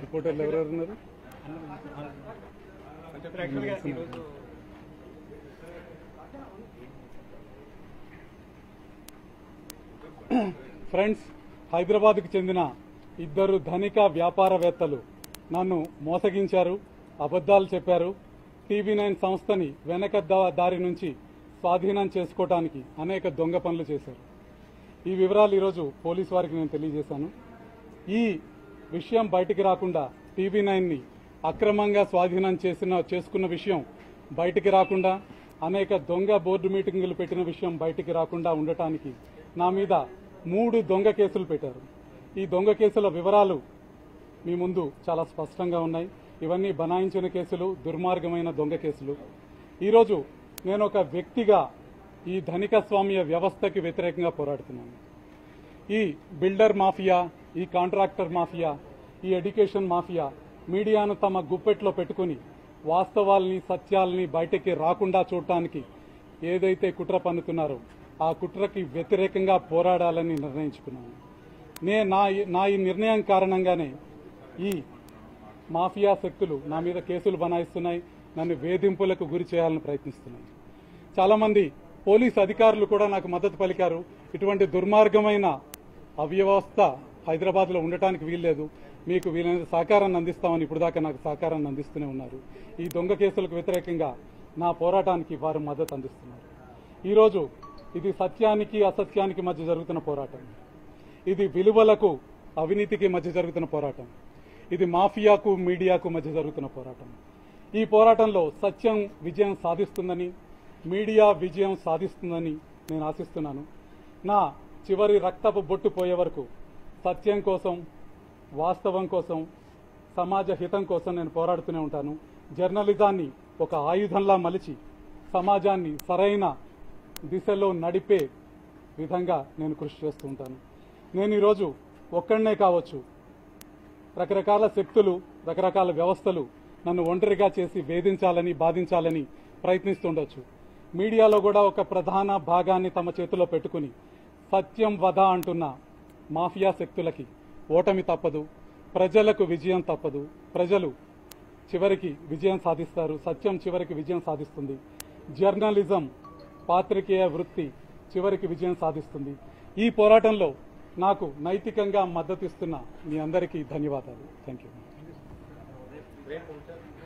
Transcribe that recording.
రిపోర్టర్లు ఎవరెవరు ఉన్నారు అంటే యాక్చువల్గా ఈరోజు ఫ్రెండ్స్ హైదరాబాద్కు చెందిన ఇద్దరు ధనిక వ్యాపారవేత్తలు నన్ను మోసగించారు అబద్ధాలు చెప్పారు టీవీ నైన్ సంస్థని వెనక దా- దారి నుంచి స్వాధీనం చేసుకోవడానికి అనేక దొంగ పనులు చేశారు ఈ వివరాలు ఈరోజు పోలీసు వారికి నేను తెలియజేశాను ఈ విషయం బయటికి రాకుండా టీవీ నైన్ని అక్రమంగా స్వాధీనం చేసిన చేసుకున్న విషయం బయటికి రాకుండా అనేక దొంగ బోర్డు మీటింగులు పెట్టిన విషయం బయటికి రాకుండా ఉండటానికి నా మీద మూడు దొంగ కేసులు పెట్టారు ఈ దొంగ కేసుల వివరాలు మీ ముందు చాలా స్పష్టంగా ఉన్నాయి ఇవన్నీ బనాయించిన కేసులు దుర్మార్గమైన దొంగ కేసులు ఈరోజు నేను ఒక వ్యక్తిగా ఈ ధనిక స్వామ్య వ్యవస్థకి వ్యతిరేకంగా పోరాడుతున్నాను ఈ బిల్డర్ మాఫియా ఈ కాంట్రాక్టర్ మాఫియా ఈ ఎడ్యుకేషన్ మాఫియా మీడియాను తమ గుప్పెట్లో పెట్టుకుని వాస్తవాల్ని సత్యాల్ని బయటికి రాకుండా చూడటానికి ఏదైతే కుట్ర పన్నుతున్నారో ఆ కుట్రకి వ్యతిరేకంగా పోరాడాలని నిర్ణయించుకున్నాను నే నా నా ఈ నిర్ణయం కారణంగానే ఈ మాఫియా శక్తులు నా మీద కేసులు బనాయిస్తున్నాయి నన్ను వేధింపులకు గురి చేయాలని ప్రయత్నిస్తున్నాయి చాలా మంది పోలీస్ అధికారులు కూడా నాకు మద్దతు పలికారు ఇటువంటి దుర్మార్గమైన అవ్యవస్థ హైదరాబాద్ లో ఉండటానికి వీల్లేదు మీకు వీలైన సహకారాన్ని అందిస్తామని ఇప్పుడు దాకా నాకు సహకారాన్ని అందిస్తూనే ఉన్నారు ఈ దొంగ కేసులకు వ్యతిరేకంగా నా పోరాటానికి వారు మద్దతు అందిస్తున్నారు ఈరోజు ఇది సత్యానికి అసత్యానికి మధ్య జరుగుతున్న పోరాటం ఇది విలువలకు అవినీతికి మధ్య జరుగుతున్న పోరాటం ఇది మాఫియాకు మీడియాకు మధ్య జరుగుతున్న పోరాటం ఈ పోరాటంలో సత్యం విజయం సాధిస్తుందని మీడియా విజయం సాధిస్తుందని నేను ఆశిస్తున్నాను నా చివరి రక్తపు బొట్టు పోయే వరకు సత్యం కోసం వాస్తవం కోసం సమాజ హితం కోసం నేను పోరాడుతూనే ఉంటాను జర్నలిజాన్ని ఒక ఆయుధంలా మలిచి సమాజాన్ని సరైన దిశలో నడిపే విధంగా నేను కృషి చేస్తూ ఉంటాను నేను ఈరోజు ఒక్కడనే కావచ్చు రకరకాల శక్తులు రకరకాల వ్యవస్థలు నన్ను ఒంటరిగా చేసి వేధించాలని బాధించాలని ప్రయత్నిస్తుండొచ్చు మీడియాలో కూడా ఒక ప్రధాన భాగాన్ని తమ చేతిలో పెట్టుకుని సత్యం వధ అంటున్న మాఫియా శక్తులకి ఓటమి తప్పదు ప్రజలకు విజయం తప్పదు ప్రజలు చివరికి విజయం సాధిస్తారు సత్యం చివరికి విజయం సాధిస్తుంది జర్నలిజం పాత్రికేయ వృత్తి చివరికి విజయం సాధిస్తుంది ఈ పోరాటంలో నాకు నైతికంగా మద్దతిస్తున్న మీ అందరికీ ధన్యవాదాలు థ్యాంక్ యూ రేపు ఉంటారు